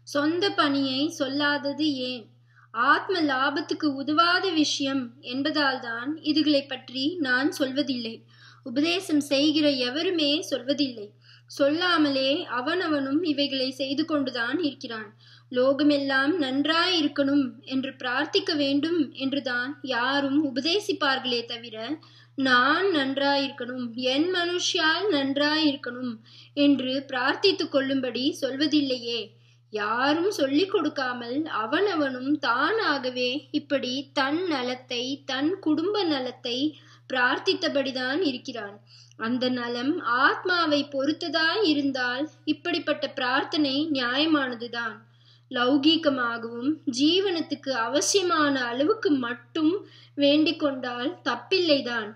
சொந்த பணியை சொல்லாதது ஏன் ஆத்ம லாபத்துக்கு உதவாத விஷயம் என்பதால்தான் இதுகளை பற்றி நான் சொல்வதில்லை உபதேசம் செய்கிற எவருமே சொல்வதில்லை சொல்லாமலே அவனவனும் இவைகளை செய்து கொண்டுதான் இருக்கிறான் லோகமெல்லாம் நன்றாயிருக்கணும் என்று பிரார்த்திக்க வேண்டும் என்றுதான் யாரும் உபதேசிப்பார்களே தவிர நான் நன்றாயிருக்கணும் என் மனுஷியால் நன்றாயிருக்கணும் என்று பிரார்த்தித்துக் கொள்ளும்படி சொல்வதில்லையே யாரும் சொல்லிக் கொடுக்காமல் அவனவனும் தானாகவே இப்படி தன் நலத்தை தன் குடும்ப நலத்தை பிரார்த்தித்தபடிதான் இருக்கிறான் அந்த நலம் ஆத்மாவை பொறுத்ததாய் இருந்தால் இப்படிப்பட்ட பிரார்த்தனை நியாயமானதுதான் லௌகீகமாகவும் ஜீவனத்துக்கு அவசியமான அளவுக்கு மட்டும் வேண்டிக் கொண்டால் தப்பில்லைதான்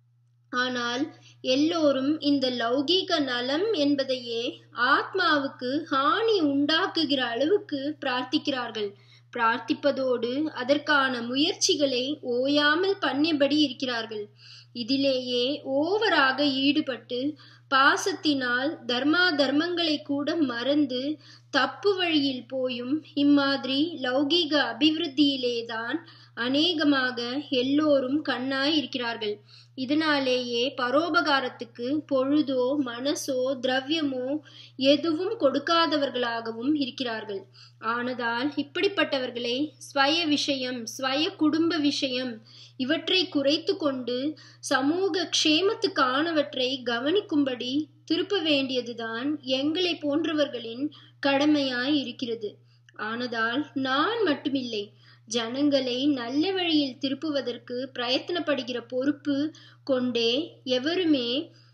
ஆனால் எல்லோரும் இந்த லௌகீக நலம் என்பதையே ஆத்மாவுக்கு ஹானி உண்டாக்குகிற அளவுக்கு பிரார்த்திக்கிறார்கள் பிரார்த்திப்பதோடு அதற்கான முயற்சிகளை ஓயாமல் பண்ணியபடி இருக்கிறார்கள் இதிலேயே ஓவராக ஈடுபட்டு பாசத்தினால் தர்மா தர்மங்களை கூட மறந்து தப்பு வழியில் போயும் இம்மாதிரி லௌகீக அபிவிருத்தியிலேதான் அநேகமாக எல்லோரும் கண்ணாய் இருக்கிறார்கள் இதனாலேயே பரோபகாரத்துக்கு பொழுதோ மனசோ திரவியமோ எதுவும் கொடுக்காதவர்களாகவும் இருக்கிறார்கள் ஆனதால் இப்படிப்பட்டவர்களை ஸ்வய விஷயம் ஸ்வய குடும்ப விஷயம் இவற்றை குறைத்து கொண்டு சமூக க்ஷேமத்துக்கானவற்றை கவனிக்கும்படி திருப்ப வேண்டியதுதான் எங்களை போன்றவர்களின் கடமையாய் இருக்கிறது ஆனதால் நான் மட்டுமில்லை ஜனங்களை நல்ல வழியில் திருப்புவதற்கு பிரயத்தனப்படுகிற பொறுப்பு கொண்டே எவருமே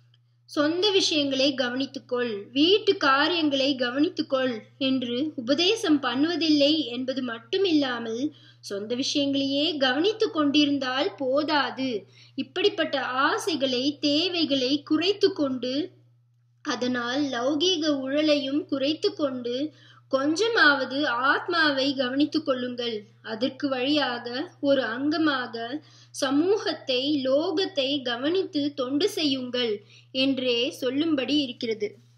சொந்த விஷயங்களை கவனித்துக்கொள் வீட்டு காரியங்களை கவனித்துக்கொள் என்று உபதேசம் பண்ணுவதில்லை என்பது மட்டுமில்லாமல் சொந்த விஷயங்களையே கவனித்து கொண்டிருந்தால் போதாது இப்படிப்பட்ட ஆசைகளை தேவைகளை குறைத்து கொண்டு அதனால் லௌகீக உழலையும் குறைத்து கொண்டு கொஞ்சமாவது ஆத்மாவை கவனித்துக் கொள்ளுங்கள் அதற்கு வழியாக ஒரு அங்கமாக சமூகத்தை லோகத்தை கவனித்து தொண்டு செய்யுங்கள் என்றே சொல்லும்படி இருக்கிறது